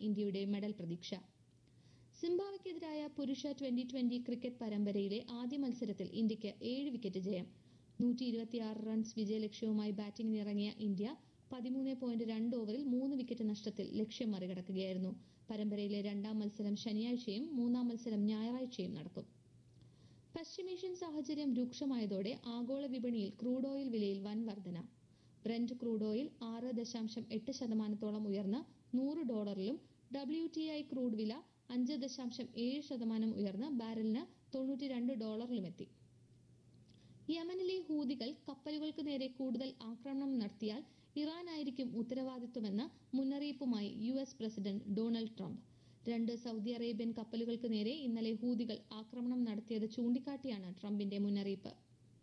ഇന്ത്യയുടെ മെഡൽ പ്രതീക്ഷ സിംബാബ്വെക്കെതിരായ പുരുഷ ട്വന്റി ട്വന്റി ക്രിക്കറ്റ് പരമ്പരയിലെ ആദ്യ മത്സരത്തിൽ ഇന്ത്യക്ക് ഏഴ് വിക്കറ്റ് ജയം നൂറ്റി ഇരുപത്തിയാറ് റൺസ് വിജയലക്ഷ്യവുമായി ബാറ്റിംഗിനിറങ്ങിയ ഇന്ത്യ പതിമൂന്ന് പോയിന്റ് രണ്ട് ഓവറിൽ മൂന്ന് വിക്കറ്റ് നഷ്ടത്തിൽ ലക്ഷ്യം മറികടക്കുകയായിരുന്നു പരമ്പരയിലെ രണ്ടാം മത്സരം ശനിയാഴ്ചയും മൂന്നാം മത്സരം ഞായറാഴ്ചയും നടക്കും പശ്ചിമേഷ്യൻ സാഹചര്യം രൂക്ഷമായതോടെ ആഗോള വിപണിയിൽ ക്രൂഡ് ഓയിൽ വിലയിൽ വൻ വർധന ബ്രന്റ് ക്രൂഡ് ഓയിൽ ആറ് ദശാംശം എട്ട് ശതമാനത്തോളം ഉയർന്ന് നൂറ് ഡോളറിലും ഡബ്ല്യു ടി ഐ ക്രൂഡ് വില അഞ്ച് ദശാംശം ഏഴ് ശതമാനം ഉയർന്ന് ബാരലിന് തൊണ്ണൂറ്റി രണ്ട് ഡോളറിലുമെത്തി യമനിലെ ഹൂതികൾ കപ്പലുകൾക്ക് നേരെ കൂടുതൽ ആക്രമണം നടത്തിയാൽ ഇറാനായിരിക്കും ഉത്തരവാദിത്വമെന്ന മുന്നറിയിപ്പുമായി U S president Donald Trump രണ്ട് സൗദി അറേബ്യൻ കപ്പലുകൾക്ക് നേരെ ഇന്നലെ ഹൂതികൾ ആക്രമണം നടത്തിയത് ചൂണ്ടിക്കാട്ടിയാണ് ട്രംപിന്റെ മുന്നറിയിപ്പ്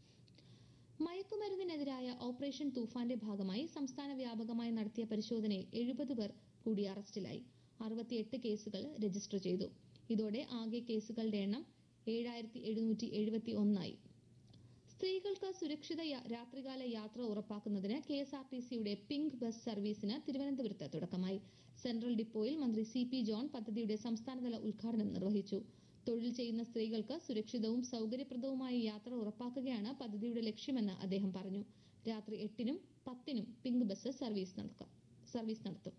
മയക്കുമരുന്നിനെതിരായ ഓപ്പറേഷൻ തൂഫാന്റെ ഭാഗമായി സംസ്ഥാന വ്യാപകമായി നടത്തിയ പരിശോധനയിൽ എഴുപത് പേർ കൂടി അറസ്റ്റിലായി അറുപത്തിയെട്ട് കേസുകൾ രജിസ്റ്റർ ചെയ്തു ഇതോടെ ആകെ കേസുകളുടെ എണ്ണം ഏഴായിരത്തി എഴുന്നൂറ്റി എഴുപത്തി ഒന്നായി സ്ത്രീകൾക്ക് സുരക്ഷിത യാ- രാത്രികാല യാത്ര ഉറപ്പാക്കുന്നതിന് കെ എസ് ആർ ടി സിയുടെ പിങ്ക് ബസ് സർവീസിന് തിരുവനന്തപുരത്ത് തുടക്കമായി സെൻട്രൽ ഡിപ്പോയിൽ മന്ത്രി സി പി ജോൺ പദ്ധതിയുടെ സംസ്ഥാനതല ഉദ്ഘാടനം നിർവഹിച്ചു തൊഴിൽ ചെയ്യുന്ന സ്ത്രീകൾക്ക് സുരക്ഷിതവും സൗകര്യപ്രദവുമായ യാത്ര ഉറപ്പാക്കുകയാണ് പദ്ധതിയുടെ ലക്ഷ്യമെന്ന് അദ്ദേഹം പറഞ്ഞു രാത്രി എട്ടിനും പത്തിനും പിങ്ക് ബസ് സർവീസ് നടക്കാം സർവീസ് നടത്തും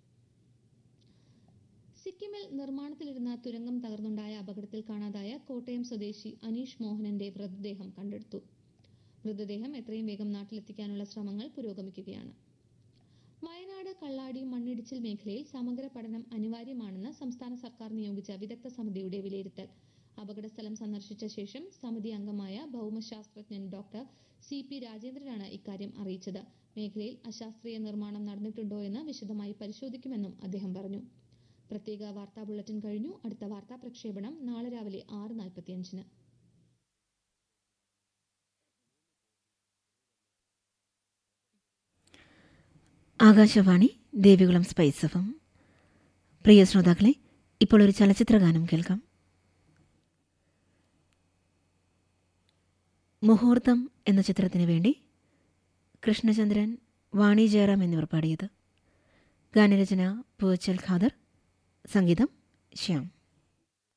സിക്കിമിൽ നിർമ്മാണത്തിലിരുന്ന തുരങ്കം തകർന്നുണ്ടായ അപകടത്തിൽ കാണാതായ കോട്ടയം സ്വദേശി അനീഷ് മോഹനന്റെ മൃതദേഹം കണ്ടെടുത്തു മൃതദേഹം എത്രയും വേഗം നാട്ടിലെത്തിക്കാനുള്ള ശ്രമങ്ങൾ പുരോഗമിക്കുകയാണ് വയനാട് കള്ളാടി മണ്ണിടിച്ചിൽ മേഖലയിൽ സമഗ്ര പഠനം അനിവാര്യമാണെന്ന് സംസ്ഥാന സർക്കാർ നിയോഗിച്ച വിദഗ്ധ സമിതിയുടെ വിലയിരുത്തൽ അപകടസ്ഥലം സന്ദർശിച്ച ശേഷം സമിതി അംഗമായ ഭൗമശാസ്ത്രജ്ഞൻ ഡോക്ടർ സി പി രാജേന്ദ്രനാണ് ഇക്കാര്യം അറിയിച്ചത് മേഖലയിൽ അശാസ്ത്രീയ നിർമ്മാണം നടന്നിട്ടുണ്ടോ എന്ന് വിശദമായി പരിശോധിക്കുമെന്നും അദ്ദേഹം പറഞ്ഞു പ്രത്യേക വാർത്താ ബുള്ളറ്റിൻ കഴിഞ്ഞു അടുത്ത വാർത്താ പ്രക്ഷേപണം നാളെ രാവിലെ ആറ് നാൽപ്പത്തിയഞ്ചിന് ആകാശവാണി ദേവികുളം സ്പൈസ് എഫം പ്രിയ ശ്രോതാക്കളെ ഇപ്പോൾ ഒരു ചലച്ചിത്ര ഗാനം കേൾക്കാം മുഹൂർത്തം എന്ന ചിത്രത്തിന് വേണ്ടി കൃഷ്ണചന്ദ്രൻ വാണി ജയറാം എന്നിവർ പാടിയത് ഗാനരചന പൂച്ചൽ ഖാദർ സംഗീതം ശ്യാം